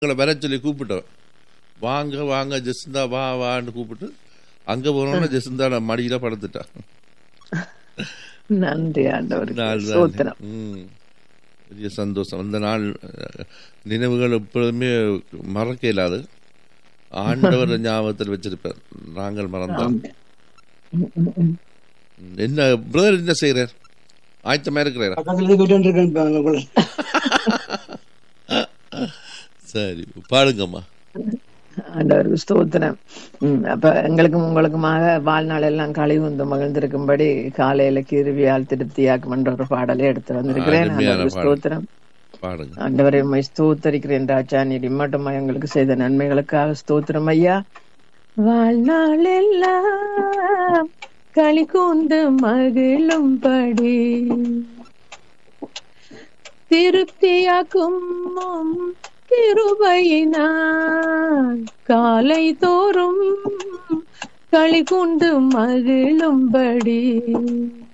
எங்களை வர சொல்லி கூப்பிட்டோம் வாங்க வாங்க ஜெசிந்தா வா வான்னு கூப்பிட்டு அங்க போனோம்னா ஜெசிந்தா நான் மடியில படுத்துட்டா நன்றி ஆண்டவருக்கு நாள் தான். சோத்திரம் ம். பெரிய சந்தோஷம் அந்த நாள் அஹ், நினைவுகள் எப்பொழுதுமே மறக்க இயலாது ஆண்டவர் ஞாபகத்தில் வச்சிருப்பார் நாங்கள் மறந்தோம் ஆமென். ம், ம், ம். என்ன பிரதர் என்ன செய்யறார் ஆயத்தமா இருக்கிறாரா பக்கத்துல இருந்து கூட்டிட்டு இருக்கேன் உங்களை சரி பாடுங்கம்மா ஆண்டவருக்கு ஸ்தோத்திரம் ம், அப்ப எங்களுக்கும் உங்களுக்குமாக வாழ்நாள் எல்லாம் கழிவுந்து மகிழ்ந்திருக்கும்படி காலையில கிருவியால் திருப்தியாக்கும் என்ற ஒரு பாடலை எடுத்து வந்திருக்கிறேன் அருமையான ஆண்டவருக்கு பாடல். ஸ்தோத்திரம் பாடுங்க ஆண்டவரை உம்மை ஸ்தோத்தரிக்கிறேன் ராஜா நீர் இம்மட்டுமா எங்களுக்கு செய்த நன்மைகளுக்காக ஸ்தோத்திரம் ஐயா வாழ்நாள் எல்லாம் களி கூந்து மகிழும்படி திருப்தியாக்கும் உம் கிருபையினால் காலை தோறும் களி கூண்டு மகிழும்படி